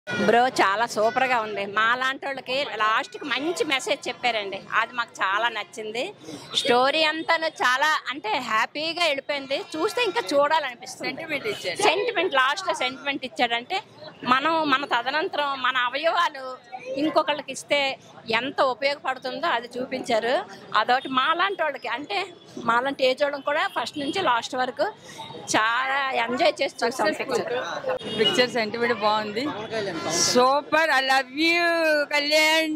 bro చాలా super గా ఉంది మా లాంటి వాళ్ళకి లాస్ట్ కి మంచి మెసేజ్ చెప్పారండి అది మాకు చాలా నచ్చింది స్టోరీ అంతా చాలా అంటే హ్యాపీగా వెళ్ళిపోయింది చూస్తే ఇంకా చూడాలనిపిస్తుంది సెంటిమెంట్ ఇచ్చాడు సెంటిమెంట్ లాస్ట్ లో సెంటిమెంట్ ఇచ్చాడంటే మనం మన తదనంతరం మన అవయవాలు ఇంకొకళ్ళకి ఇస్తే ఎంత ఉపయోగపడుతుందో అది చూపించారు అదొకటి మాలాంటి వాళ్ళకి అంటే మాలాంటి ఏజ్ వాళ్ళకి కూడా ఫస్ట్ నుంచి లాస్ట్ వరకు చాలా ఎంజాయ్ చేసి చూసాం పిక్చర్ పిక్చర్ సెంటిమెంట్ బాగుంది super I love you Kalyan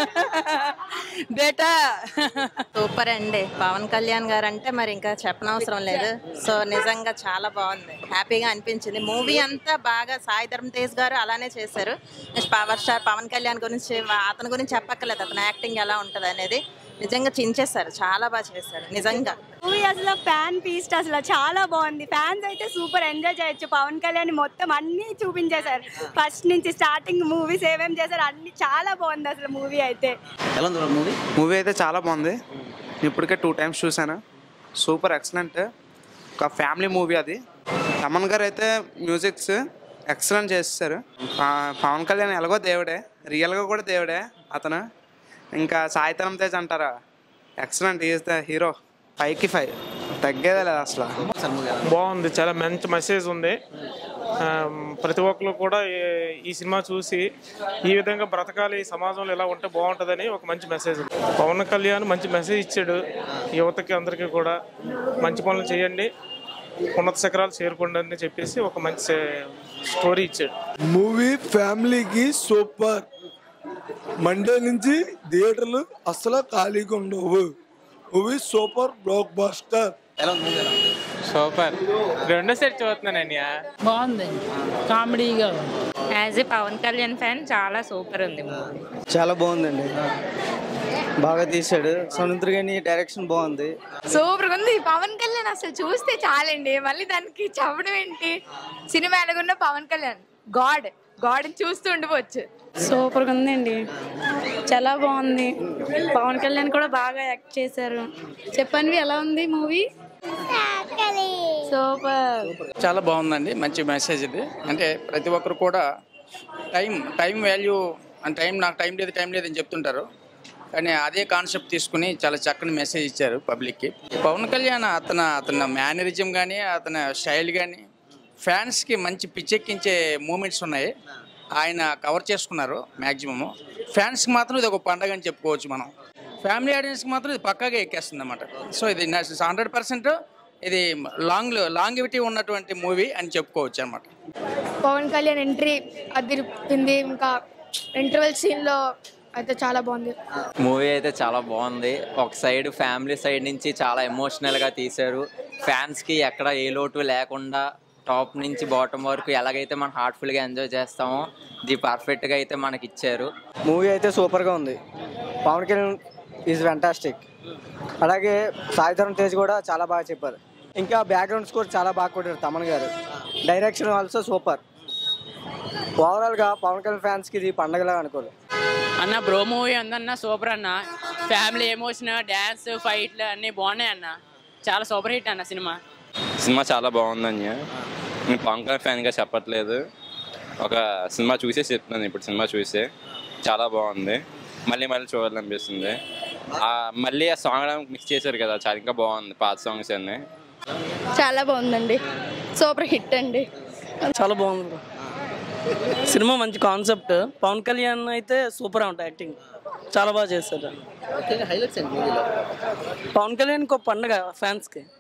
బేటా సూపర్ అండి పవన్ కళ్యాణ్ గారు అంటే మరి ఇంకా చెప్పనవసరం లేదు సో నిజంగా చాలా బాగుంది హ్యాపీగా అనిపించింది మూవీ అంతా బాగా సాయి ధర్మ తేజ్ గారు అలానే చేశారు next power star Pawan Kalyan గురించి వా- అతని గురించి చెప్పక్కర్లేదు అతని యాక్టింగ్ ఎలా ఉంటుంది అనేది నిజంగా చించేశారు చాలా బాగా చేశారు నిజంగా మూవీ అసలు ఫ్యాన్ ఫీస్ట్ అసలు చాలా బాగుంది ఫ్యాన్స్ అయితే సూపర్ ఎంజాయ్ చేయొచ్చు పవన్ కళ్యాణ్ మొత్తం అన్ని చూపించేశారు ఫస్ట్ నుంచి స్టార్టింగ్ మూవీస్ ఏమేమి చేశారు అన్ని చాలా బాగుంది అసలు మూవీ అయితే ఎలా ఉంది మూవీ మూవీ అయితే చాలా బాగుంది నేను ఇప్పటికే టూ టైమ్స్ చూశాను సూపర్ ఎక్సలెంట్ ఒక ఫ్యామిలీ మూవీ అది తమన్ గారు అయితే మ్యూజిక్స్ ఎక్సలెంట్ చేస్తారు ప- పవన్ కళ్యాణ్ ఎలాగో దేవుడే రియల్గా కూడా దేవుడే అతను ఇంకా సాయితనం తేజ్ అంటారా ఎక్సలెంట్ ఈజ్ ద హీరో ఫైవ్కి ఫైవ్ తగ్గేదే లేదు అసలు బాగుంది చాలా మంచి మెసేజ్ ఉంది ఆ, ప్రతి ఒక్కరు కూడా ఈ- ఈ సినిమా చూసి ఈ విధంగా బ్రతకాలి ఈ సమాజంలో ఎలా ఉంటే బాగుంటుందని ఒక మంచి మెసేజ్ ఉంది పవన్ కళ్యాణ్ మంచి మెసేజ్ ఇచ్చాడు యువతకి అందరికీ కూడా మంచి పనులు చేయండి ఉన్నత శిఖరాలు చేరుకోండి అని చెప్పేసి ఒక మంచి స్టోరీ ఇచ్చాడు మూవీ ఫ్యామిలీకి సూపర్ మండే నుంచి థియేటర్లు అసలు ఖాళీగా ఉండవు మూవీ సూపర్ బ్లాక్ బాస్టర్ ఎలా ఉంది మూవీ ఎలా ఉంది సూపర్ రెండోసారి చూస్తున్నాను బాగుంది కామెడీగా as a Pawan Kalyan fan చాలా సూపర్ ఉంది చాలా బాగుందండి బాగా తీశాడు సముద్ర గాని డైరెక్షన్ బాగుంది సూపర్ ఉంది పవన్ కళ్యాణ్ అసలు చూస్తే చాలండి మళ్ళీ దానికి చెప్పడం ఏంటి సినిమా ఎలాగున్న పవన్ కళ్యాణ్ గాడ్ గాడ్ చూస్తూ ఉండిపోవచ్చు సూపర్ ఉందండి చాలా బాగుంది పవన్ కళ్యాణ్ కూడా బాగా యాక్ట్ చేశారు చెప్పండి ఎలా ఉంది మూవీ సూపర్ చాలా బాగుందండి మంచి మెసేజ్ ఇది అంటే ప్రతి ఒక్కరు కూడా టైం టైం వాల్యూ అంటే టైం నాకు టైం లేదు టైం లేదు అని చెప్తుంటారు కానీ అదే కాన్సెప్ట్ తీసుకుని చాలా చక్కని మెసేజ్ ఇచ్చారు పబ్లిక్కి పవన్ కళ్యాణ్ అతను అతని మేనరిజం కానీ అతని స్టైల్ కానీ ఫ్యాన్స్కి మంచి పిచ్చెక్కించే మూమెంట్స్ ఉన్నాయి ఆయన కవర్ చేసుకున్నారు మ్యాక్సిమము ఫ్యాన్స్కి మాత్రం ఇది ఒక పండగ అని చెప్పుకోవచ్చు మనం ఫ్యామిలీ ఆడియన్స్కి మాత్రం ఇది పక్కాగా ఎక్కేస్తుంది అనమాట సో ఇది హండ్రెడ్ పర్సెంట్ ఇది లాంగ్ లాంగివిటీ ఉన్నటువంటి మూవీ అని చెప్పుకోవచ్చు అనమాట పవన్ కళ్యాణ్ ఎంట్రీ అదిరిపింది ఇంకా ఇంటర్వెల్ సీన్ లో అయితే చాలా బాగుంది మూవీ అయితే చాలా బాగుంది ఒక సైడ్ ఫ్యామిలీ సైడ్ నుంచి చాలా ఎమోషనల్గా తీశారు ఫ్యాన్స్కి ఎక్కడ ఏ లోటు లేకుండా టాప్ నుంచి బాటమ్ వరకు ఎలాగైతే మనం హార్ట్ఫుల్గా ఎంజాయ్ చేస్తామో ఇది పర్ఫెక్ట్గా అయితే మనకి ఇచ్చారు మూవీ అయితే సూపర్గా ఉంది పవన్ కళ్యాణ్ ఈజ్ ఫ్యాంటాస్టిక్ అలాగే సాయి ధరమ్ తేజ్ కూడా చాలా బాగా చెప్పారు ఇంకా బ్యాక్గ్రౌండ్ స్కోర్ చాలా బాగా కొట్టారు తమన్ గారు డైరెక్షన్ ఆల్సో సూపర్ ఓవరాల్గా పవన్ కళ్యాణ్ ఫ్యాన్స్కి ఇది పండగలా అనుకోరు అన్న బ్రో మూవీ ఉందన్న సూపర్ అన్న ఫ్యామిలీ ఎమోషన్ డ్యాన్స్ ఫైట్లు అన్నీ బాగున్నాయి అన్న చాలా సూపర్ హిట్ అన్న సినిమా సినిమా చాలా బాగుందని నేను పవన్ కళ్యాణ్ ఫ్యాన్గా చెప్పట్లేదు ఒక సినిమా చూసే చెప్తున్నాను ఇప్పుడు సినిమా చూసే చాలా బాగుంది మళ్ళీ మళ్ళీ చూడాలనిపిస్తుంది ఆ, మళ్ళీ ఆ సాంగ్ మిక్స్ చేశారు కదా చాలా ఇంకా బాగుంది పాత సాంగ్స్ అన్నీ చాలా బాగుందండి సూపర్ హిట్ అండి చాలా బాగుంది బ్రో సినిమా మంచి కాన్సెప్ట్ పవన్ కళ్యాణ్ అయితే సూపర్ ఉంటుంది యాక్టింగ్ చాలా బాగా చేశారు హైలైట్స్ అండి మూవీలో పవన్ కళ్యాణ్ ఒక పండగ ఫ్యాన్స్కి